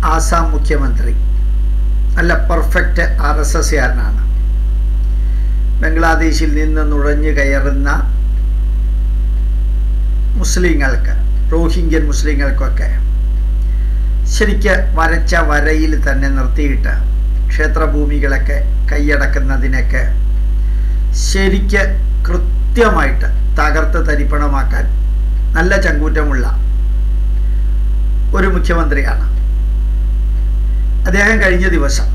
ആസാം മുഖ്യമന്ത്രി നല്ല perfect R S എസ്കാരനാണ് ബംഗ്ലാദേശിൽ നിന്ന് നുഴഞ്ഞു കയറുന്ന മുസ്ലിങ്ങൾക്ക് റോഹിംഗ്യൻ മുസ്ലിങ്ങൾക്കൊക്കെ ശരിക്ക് വരച്ച വരയിൽ തന്നെ നിർത്തിയിട്ട് ക്ഷേത്രഭൂമികളൊക്കെ കൈയടക്കുന്നതിനൊക്കെ ശരിക്ക് കൃത്യമായിട്ട് തകർത്ത് തരിപ്പണമാക്കാൻ നല്ല ചങ്കൂറ്റമുള്ള ഒരു മുഖ്യമന്ത്രിയാണ് അദ്ദേഹം കഴിഞ്ഞ ദിവസം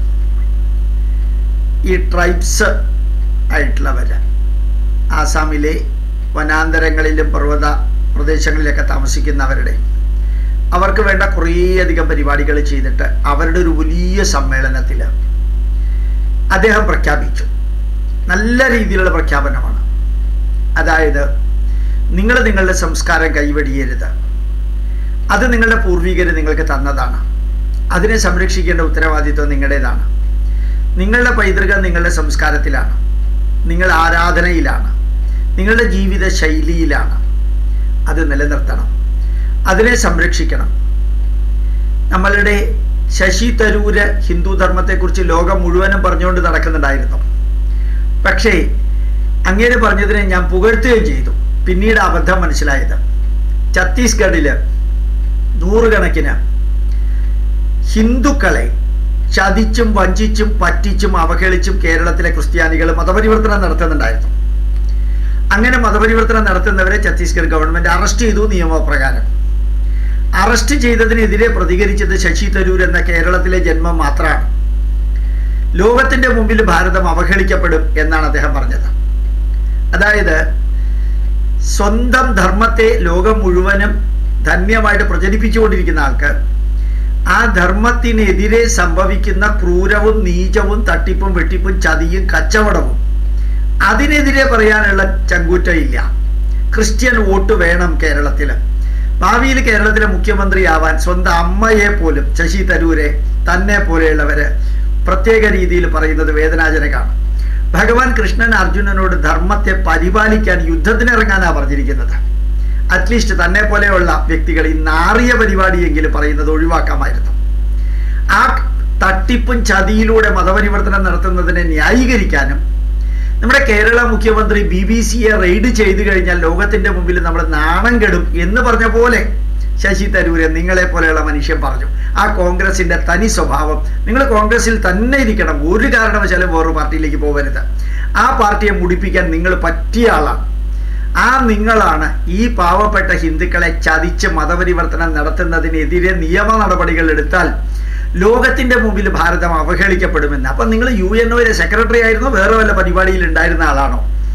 ഈ ട്രൈബ്സ് ആയിട്ടുള്ളവർ ആസാമിലെ വനാന്തരങ്ങളിലും പർവ്വത പ്രദേശങ്ങളിലൊക്കെ താമസിക്കുന്നവരുടെ അവർക്ക് വേണ്ട കുറേയധികം പരിപാടികൾ ചെയ്തിട്ട് അവരുടെ ഒരു വലിയ സമ്മേളനത്തിൽ അദ്ദേഹം പ്രഖ്യാപിച്ചു നല്ല രീതിയിലുള്ള പ്രഖ്യാപനമാണ് അതായത് നിങ്ങൾ നിങ്ങളുടെ സംസ്കാരം കൈവടിയരുത് അത് നിങ്ങളുടെ പൂർവികർ നിങ്ങൾക്ക് തന്നതാണ് അതിനെ സംരക്ഷിക്കേണ്ട ഉത്തരവാദിത്വം നിങ്ങളുടേതാണ് നിങ്ങളുടെ പൈതൃകം നിങ്ങളുടെ സംസ്കാരത്തിലാണ് നിങ്ങൾ ആരാധനയിലാണ് നിങ്ങളുടെ ജീവിത ശൈലിയിലാണ് അത് നിലനിർത്തണം അതിനെ സംരക്ഷിക്കണം നമ്മളുടെ ശശി തരൂര് ഹിന്ദു ധർമ്മത്തെക്കുറിച്ച് ലോകം മുഴുവനും പറഞ്ഞുകൊണ്ട് നടക്കുന്നുണ്ടായിരുന്നു പക്ഷേ അങ്ങേര് പറഞ്ഞതിനെ ഞാൻ പുകഴ്ത്തുകയും ചെയ്തു പിന്നീട് അബദ്ധം മനസ്സിലായത് ഛത്തീസ്ഗഡില് നൂറുകണക്കിന് ഹിന്ദുക്കളെ ചതിച്ചും വഞ്ചിച്ചും പറ്റിച്ചും അവഹേളിച്ചും കേരളത്തിലെ ക്രിസ്ത്യാനികൾ മതപരിവർത്തനം നടത്തുന്നുണ്ടായിരുന്നു അങ്ങനെ മതപരിവർത്തനം നടത്തുന്നവരെ ഛത്തീസ്ഗഡ് ഗവൺമെന്റ് അറസ്റ്റ് ചെയ്തു നിയമപ്രകാരം അറസ്റ്റ് ചെയ്തതിനെതിരെ പ്രതികരിച്ചത് ശശി തരൂർ എന്ന കേരളത്തിലെ ജന്മം മാത്രമാണ് ലോകത്തിന്റെ മുമ്പിൽ ഭാരതം അവഹേളിക്കപ്പെടും എന്നാണ് അദ്ദേഹം പറഞ്ഞത് അതായത് സ്വന്തം ധർമ്മത്തെ ലോകം മുഴുവനും ധന്യമായിട്ട് പ്രചരിപ്പിച്ചുകൊണ്ടിരിക്കുന്ന ആൾക്ക് ആ ധർമ്മത്തിനെതിരെ സംഭവിക്കുന്ന ക്രൂരവും നീചവും തട്ടിപ്പും വെട്ടിപ്പും ചതിയും കച്ചവടവും അതിനെതിരെ പറയാനുള്ള ചങ്കൂറ്റയില്ല ക്രിസ്ത്യൻ വോട്ട് വേണം കേരളത്തിൽ ഭാവിയിൽ കേരളത്തിലെ മുഖ്യമന്ത്രിയാവാൻ സ്വന്തം അമ്മയെ പോലും ശശി തരൂരെ തന്നെ പോലെയുള്ളവര് പ്രത്യേക രീതിയിൽ പറയുന്നത് വേദനാജനകമാണ് ഭഗവാൻ കൃഷ്ണൻ അർജുനനോട് ധർമ്മത്തെ പരിപാലിക്കാൻ യുദ്ധത്തിനിറങ്ങാനാണ് പറഞ്ഞിരിക്കുന്നത് അറ്റ്ലീസ്റ്റ് തന്നെ പോലെയുള്ള വ്യക്തികൾ ഈ നാറിയ പരിപാടിയെങ്കിലും പറയുന്നത് ഒഴിവാക്കാമായിരുന്നു ആ തട്ടിപ്പും ചതിയിലൂടെ മതപരിവർത്തനം നടത്തുന്നതിനെ ന്യായീകരിക്കാനും നമ്മുടെ കേരള മുഖ്യമന്ത്രി ബി ബി സിയെ റെയ്ഡ് ചെയ്തു കഴിഞ്ഞാൽ ലോകത്തിന്റെ മുമ്പിൽ നമ്മൾ നാണം കെടും എന്ന് പറഞ്ഞ പോലെ ശശി തരൂര് നിങ്ങളെ പോലെയുള്ള മനുഷ്യൻ പറഞ്ഞു ആ കോൺഗ്രസിന്റെ തനി സ്വഭാവം നിങ്ങൾ കോൺഗ്രസിൽ തന്നെ ഇരിക്കണം ഒരു കാരണവശാലും വേറൊരു പാർട്ടിയിലേക്ക് പോകരുത് ആ പാർട്ടിയെ മുടിപ്പിക്കാൻ നിങ്ങൾ പറ്റിയ ആളാണ് ആ നിങ്ങളാണ് ഈ പാവപ്പെട്ട ഹിന്ദുക്കളെ ചതിച്ച് മതപരിവർത്തനം നടത്തുന്നതിനെതിരെ നിയമ നടപടികൾ എടുത്താൽ ലോകത്തിന്റെ മുമ്പിൽ ഭാരതം അവഹേളിക്കപ്പെടുമെന്ന് അപ്പൊ നിങ്ങൾ യു എൻ ഒയിലെ സെക്രട്ടറി ആയിരുന്നോ വേറെ വല്ല പരിപാടിയിൽ ഉണ്ടായിരുന്ന ആളാണോ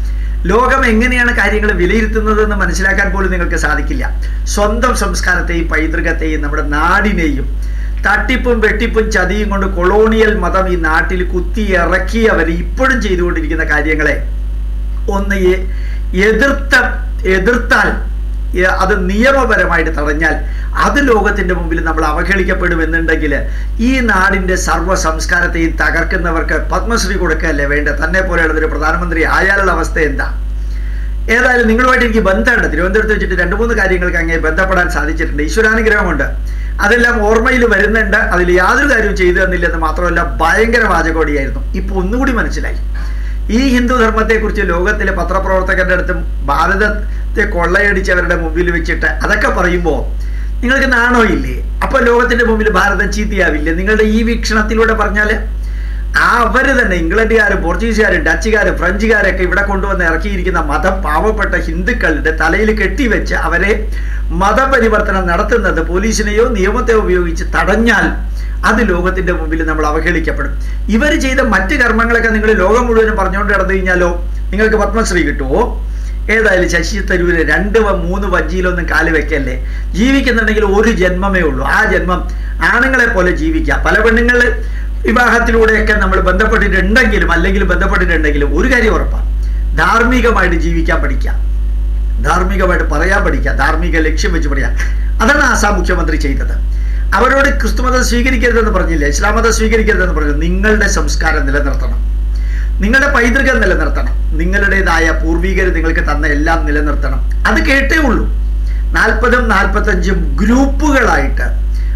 ലോകം എങ്ങനെയാണ് കാര്യങ്ങൾ വിലയിരുത്തുന്നതെന്ന് മനസ്സിലാക്കാൻ പോലും നിങ്ങൾക്ക് സാധിക്കില്ല സ്വന്തം സംസ്കാരത്തെയും പൈതൃകത്തെയും നമ്മുടെ നാടിനെയും തട്ടിപ്പും വെട്ടിപ്പും ചതിയും കൊണ്ട് കൊളോണിയൽ മതം ഈ നാട്ടിൽ കുത്തി ഇറക്കിയവർ ഇപ്പോഴും ചെയ്തുകൊണ്ടിരിക്കുന്ന കാര്യങ്ങളെ ഒന്ന് എതിർത്ത എതിർത്താൽ അത് നിയമപരമായിട്ട് തടഞ്ഞാൽ അത് ലോകത്തിന്റെ മുമ്പിൽ നമ്മൾ അവഹേളിക്കപ്പെടുമെന്നുണ്ടെങ്കിൽ ഈ നാടിന്റെ സർവ്വ സംസ്കാരത്തെയും തകർക്കുന്നവർക്ക് പത്മശ്രീ കൊടുക്കുകയല്ലേ വേണ്ട തന്നെ പോലെയുള്ളൊരു പ്രധാനമന്ത്രി ആയാലുള്ള അവസ്ഥ എന്താ ഏതായാലും നിങ്ങളുമായിട്ട് എനിക്ക് ബന്ധമുണ്ട് തിരുവനന്തപുരത്ത് വെച്ചിട്ട് രണ്ട് മൂന്ന് കാര്യങ്ങൾക്ക് അങ്ങനെ ബന്ധപ്പെടാൻ സാധിച്ചിട്ടുണ്ട് ഈശ്വരാനുഗ്രഹമുണ്ട് അതെല്ലാം ഓർമ്മയിൽ വരുന്നുണ്ട് അതിൽ യാതൊരു കാര്യവും ചെയ്തു തന്നില്ലെന്ന് മാത്രമല്ല ഭയങ്കര വാചകോടിയായിരുന്നു ഇപ്പൊ ഒന്നുകൂടി മനസ്സിലായി ഈ ഹിന്ദു ധർമ്മത്തെക്കുറിച്ച് ലോകത്തിലെ പത്രപ്രവർത്തകരുടെ അടുത്തും ഭാരതത്തെ കൊള്ളയടിച്ചവരുടെ മുമ്പിൽ വെച്ചിട്ട് അതൊക്കെ പറയുമ്പോൾ നിങ്ങൾക്ക് നാണോ ഇല്ലേ അപ്പൊ ലോകത്തിന്റെ മുമ്പിൽ ഭാരതം ചീത്തയാവില്ലേ നിങ്ങളുടെ ഈ വീക്ഷണത്തിലൂടെ പറഞ്ഞാല് ആ അവര് തന്നെ ഇംഗ്ലണ്ടുകാരും പോർച്ചുഗീസുകാരും ഡച്ചുകാരും ഫ്രഞ്ചുകാരൊക്കെ ഇവിടെ കൊണ്ടുവന്ന് ഇറക്കിയിരിക്കുന്ന മതം പാവപ്പെട്ട ഹിന്ദുക്കളുടെ തലയിൽ കെട്ടിവെച്ച് അവരെ മതപരിവർത്തനം നടത്തുന്നത് പോലീസിനെയോ നിയമത്തെയോ ഉപയോഗിച്ച് തടഞ്ഞാൽ അത് ലോകത്തിന്റെ മുമ്പിൽ നമ്മൾ അവഹേളിക്കപ്പെടും ഇവർ ചെയ്ത മറ്റ് കർമ്മങ്ങളൊക്കെ നിങ്ങൾ ലോകം മുഴുവനും പറഞ്ഞുകൊണ്ട് നടന്നു കഴിഞ്ഞാലോ നിങ്ങൾക്ക് പത്മശ്രീ കിട്ടുമോ ഏതായാലും ശശി തരൂര് രണ്ട് മൂന്ന് വഞ്ചിയിലൊന്നും കാല് വെക്കല്ലേ ജീവിക്കുന്നുണ്ടെങ്കിൽ ഒരു ജന്മമേ ഉള്ളൂ ആ ജന്മം ആണുങ്ങളെ പോലെ ജീവിക്കാം പല പെണ്ണുങ്ങൾ വിവാഹത്തിലൂടെയൊക്കെ നമ്മൾ ബന്ധപ്പെട്ടിട്ടുണ്ടെങ്കിലും അല്ലെങ്കിൽ ബന്ധപ്പെട്ടിട്ടുണ്ടെങ്കിലും ഒരു കാര്യം ഉറപ്പാണ് ധാർമ്മികമായിട്ട് ജീവിക്കാൻ പഠിക്കാം ധാർമ്മികമായിട്ട് പറയാൻ പഠിക്കുക ധാർമ്മിക ലക്ഷ്യം വെച്ച് പറയാം അതാണ് ആസാം മുഖ്യമന്ത്രി ചെയ്തത് അവരോട് ക്രിസ്തുമതം സ്വീകരിക്കരുതെന്ന് പറഞ്ഞില്ല ഇസ്ലാം മതം സ്വീകരിക്കരുതെന്ന് പറഞ്ഞു നിങ്ങളുടെ സംസ്കാരം നിലനിർത്തണം നിങ്ങളുടെ പൈതൃകം നിലനിർത്തണം നിങ്ങളുടേതായ പൂർവികർ നിങ്ങൾക്ക് തന്ന എല്ലാം നിലനിർത്തണം അത് കേട്ടേ ഉള്ളൂ നാൽപ്പതും നാൽപ്പത്തഞ്ചും ഗ്രൂപ്പുകളായിട്ട്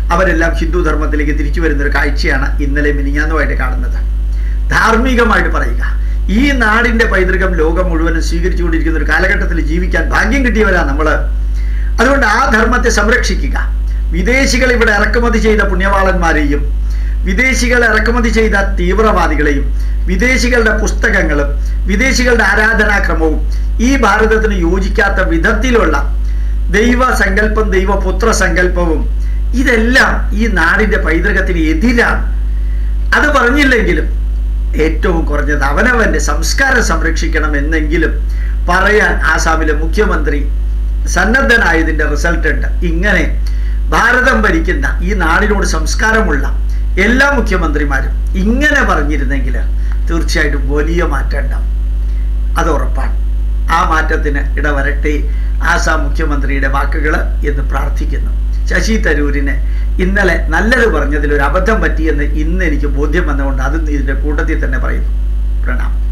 അവരെല്ലാം ഹിന്ദു ധർമ്മത്തിലേക്ക് തിരിച്ചു വരുന്ന ഒരു കാഴ്ചയാണ് ഇന്നലെ മിനിഞ്ഞാന്നുമായിട്ട് കാണുന്നത് ധാർമ്മികമായിട്ട് പറയുക ഈ നാടിന്റെ പൈതൃകം ലോകം മുഴുവനും സ്വീകരിച്ചുകൊണ്ടിരിക്കുന്ന ഒരു കാലഘട്ടത്തിൽ ജീവിക്കാൻ ഭാഗ്യം കിട്ടിയവരാ നമ്മൾ അതുകൊണ്ട് ആ ധർമ്മത്തെ സംരക്ഷിക്കുക വിദേശികൾ ഇവിടെ ഇറക്കുമതി ചെയ്ത പുണ്യവാളന്മാരെയും വിദേശികൾ ഇറക്കുമതി ചെയ്ത തീവ്രവാദികളെയും വിദേശികളുടെ പുസ്തകങ്ങളും വിദേശികളുടെ ആരാധനാക്രമവും ഈ ഭാരതത്തിന് യോജിക്കാത്ത വിധത്തിലുള്ള ദൈവ സങ്കല്പം ദൈവപുത്ര സങ്കല്പവും ഇതെല്ലാം ഈ നാടിന്റെ പൈതൃകത്തിന് എതിരാണ് അത് പറഞ്ഞില്ലെങ്കിലും ഏറ്റവും കുറഞ്ഞത് അവനവന്റെ സംസ്കാരം സംരക്ഷിക്കണം എന്നെങ്കിലും പറയാൻ ആസാമിലെ മുഖ്യമന്ത്രി സന്നദ്ധനായതിന്റെ റിസൾട്ട് ഉണ്ട് ഇങ്ങനെ ഭാരതം ഭരിക്കുന്ന ഈ നാടിനോട് സംസ്കാരമുള്ള എല്ലാ മുഖ്യമന്ത്രിമാരും ഇങ്ങനെ പറഞ്ഞിരുന്നെങ്കിൽ തീർച്ചയായിട്ടും വലിയ മാറ്റം ഉണ്ടാവും അത് ഉറപ്പാണ് ആ മാറ്റത്തിന് ഇടവരട്ടെ ആസാം മുഖ്യമന്ത്രിയുടെ വാക്കുകൾ എന്ന് പ്രാർത്ഥിക്കുന്നു ശശി തരൂരിന് ഇന്നലെ നല്ലത് പറഞ്ഞതിൽ ഒരു അബദ്ധം പറ്റിയെന്ന് ഇന്ന് എനിക്ക് ബോധ്യം വന്നുകൊണ്ട് അതും ഇതിന്റെ കൂട്ടത്തിൽ തന്നെ പറയുന്നു പ്രണാം